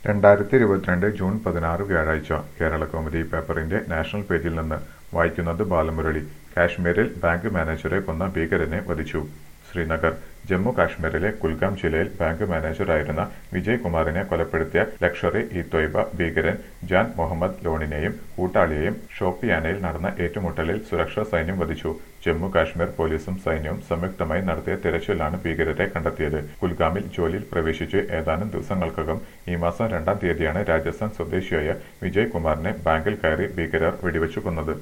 രണ്ടായിരത്തി ഇരുപത്തിരണ്ട് ജൂൺ പതിനാറ് വ്യാഴാഴ്ച കേരളകൗമുദി പേപ്പറിന്റെ നാഷണൽ പേജിൽ നിന്ന് വായിക്കുന്നത് ബാലമുരളി കാശ്മീരിൽ ബാങ്ക് മാനേജരെ കൊന്ന ഭീകരനെ വധിച്ചു ശ്രീനഗർ ജമ്മു കാശ്മീരിലെ കുൽഗാം ജില്ലയിൽ ബാങ്ക് മാനേജറായിരുന്ന വിജയ് കുമാറിനെ കൊലപ്പെടുത്തിയ ലക്ഷറി ഇ തൊയ്ബ ഭീകരൻ ജാൻ മുഹമ്മദ് ലോണിനെയും കൂട്ടാളിയെയും ഷോപ്പിയാനയിൽ നടന്ന ഏറ്റുമുട്ടലിൽ സുരക്ഷാ സൈന്യം വധിച്ചു ജമ്മു കാശ്മീർ പോലീസും സൈന്യവും സംയുക്തമായി നടത്തിയ തിരച്ചിലാണ് ഭീകരരെ കണ്ടെത്തിയത് കുൽഗാമിൽ ജോലിയിൽ പ്രവേശിച്ച് ഏതാനും ദിവസങ്ങൾക്കകം ഈ മാസം രണ്ടാം തീയതിയാണ് രാജസ്ഥാൻ സ്വദേശിയായ വിജയ് കുമാറിനെ ബാങ്കിൽ കയറി ഭീകരർ വെടിവെച്ചു കൊന്നത്